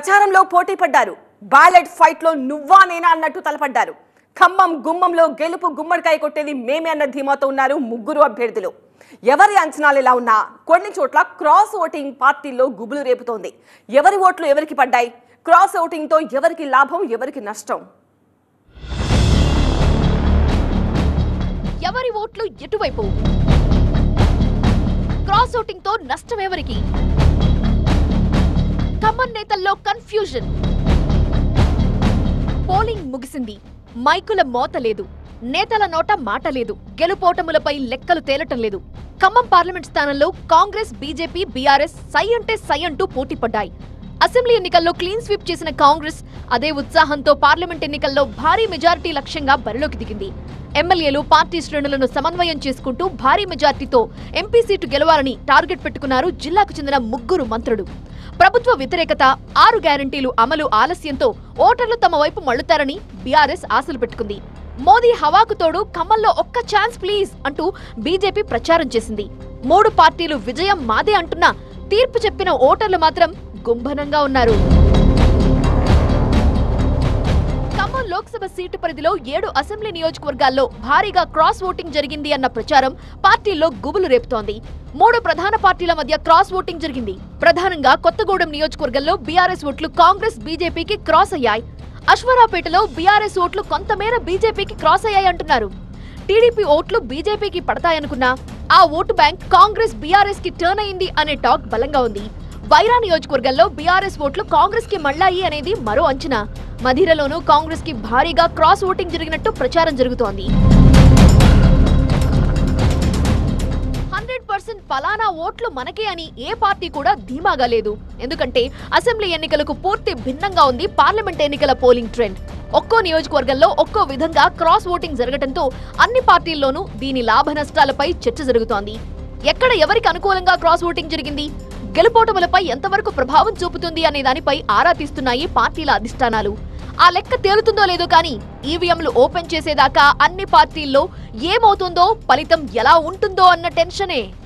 ప్రచారంలో పోటీ పడ్డారు బ్యాలెట్ ఫైట్ లో నువ్వా నేనా అన్నట్టు తలపడ్డారు ఖమ్మం గుమ్మంలో గెలుపు గుమ్మడికాయ కొట్టేది మేమే అన్న ధీమాతో ఉన్నారు ముగ్గురు అభ్యర్థులు ఎవరి అంచనాలు ఎలా ఉన్నా కొన్ని చోట్ల క్రాస్ ఓటింగ్ పార్టీల్లో గుబులు రేపుతోంది ఎవరి ఓట్లు ఎవరికి పడ్డాయి క్రాస్ ఓటింగ్ తో ఎవరికి లాభం ఎవరికి నష్టం ఎవరి ఓట్లు ఎటువైపు క్రాస్ ఓటింగ్ తో నష్టం ఎవరికి ఖమ్మం నేతల్లో కన్ఫ్యూజన్ పోలింగ్ ముగిసింది మైకుల మోత లేదు నేతల నోట మాట లేదు గెలుపోటములపై లెక్కలు తేలటం లేదు ఖమ్మం పార్లమెంట్ స్థానంలో కాంగ్రెస్ బీజేపీ బీఆర్ఎస్ సై అంటే సై అంటూ పోటీ పడ్డాయి అసెంబ్లీ ఎన్నికల్లో క్లీన్ స్వీప్ చేసిన కాంగ్రెస్ అదే ఉత్సాహంతో పార్లమెంట్ ఎన్నికల్లో భారీ మెజారిటీ లక్ష్యంగా బరిలోకి దిగింది ఎమ్మెల్యేలు పార్టీ శ్రేణులను సమన్వయం చేసుకుంటూ భారీ మెజార్టీతో ఎంపీ సీటు గెలవాలని టార్గెట్ పెట్టుకున్నారు జిల్లాకు చెందిన ముగ్గురు మంత్రులు ప్రభుత్వ వ్యతిరేకత ఆరు గ్యారంటీలు అమలు ఆలస్యంతో ఓటర్లు తమ వైపు మళ్లుతారని బీఆర్ఎస్ ఆశలు పెట్టుకుంది మోదీ హవాకు తోడు ఖమ్మంలో ఒక్క ఛాన్స్ ప్లీజ్ అంటూ బీజేపీ ప్రచారం చేసింది మూడు పార్టీలు విజయం మాదే అంటున్నా తీర్పు చెప్పిన ఓటర్లు మాత్రం గుంభనంగా ఉన్నారు ఖమ్మం లోక్సభ సీటు పరిధిలో ఏడు అసెంబ్లీ నియోజకవర్గాల్లో భారీగా క్రాస్ ఓటింగ్ జరిగింది అన్న ప్రచారం పార్టీల్లో గుబులు రేపుతోంది మూడు ప్రధాన పార్టీల మధ్య క్రాస్ ఓటింగ్ జరిగింది ప్రధానంగా కొత్తగూడెం నియోజకవర్గంలో బీఆర్ఎస్ ఓట్లు కాంగ్రెస్ బీజేపీకి క్రాస్ అయ్యాయి అశ్వరావుపేటలో బీఆర్ఎస్ ఓట్లు కొంతమేర బీజేపీకి క్రాస్ అయ్యాయి అంటున్నారు టీడీపీ ఓట్లు బీజేపీకి పడతాయనుకున్నా ఆ ఓటు బ్యాంక్ కాంగ్రెస్ బీఆర్ఎస్ కి టర్న్ అయింది అనే టాక్ బలంగా ఉంది వైరా నియోజకవర్గంలో బీఆర్ఎస్ ఓట్లు కాంగ్రెస్ కి మళ్ళాయి అనేది మరో అంచనా మధిరలోనూ కాంగ్రెస్ కి భారీగా క్రాస్ ఓటింగ్ జరిగినట్టు ప్రచారం జరుగుతోంది హండ్రెడ్ పర్సెంట్ ఫలానా ఓట్లు మనకే అని ఏ పార్టీ కూడా ధీమాగా లేదు ఎందుకంటే అసెంబ్లీ ఎన్నికలకు పూర్తి భిన్నంగా ఉంది పార్లమెంట్ ఎన్నికల పోలింగ్ ట్రెండ్ ఒక్కో నియోజకవర్గంలో ఒక్కో విధంగా క్రాస్ ఓటింగ్ జరగడంతో అన్ని పార్టీల్లోనూ దీని లాభ నష్టాలపై చర్చ జరుగుతోంది ఎక్కడ ఎవరికి అనుకూలంగా క్రాస్ ఓటింగ్ జరిగింది గెలుపోటములపై ఎంతవరకు ప్రభావం చూపుతుంది అనే దానిపై ఆరా తీస్తున్నాయి పార్టీల అధిష్టానాలు ఆ లెక్క తేలుతుందో లేదో కానీ ఈవీఎంలు ఓపెన్ చేసేదాకా అన్ని పార్టీల్లో ఏమవుతుందో ఫలితం ఎలా ఉంటుందో అన్న టెన్షనే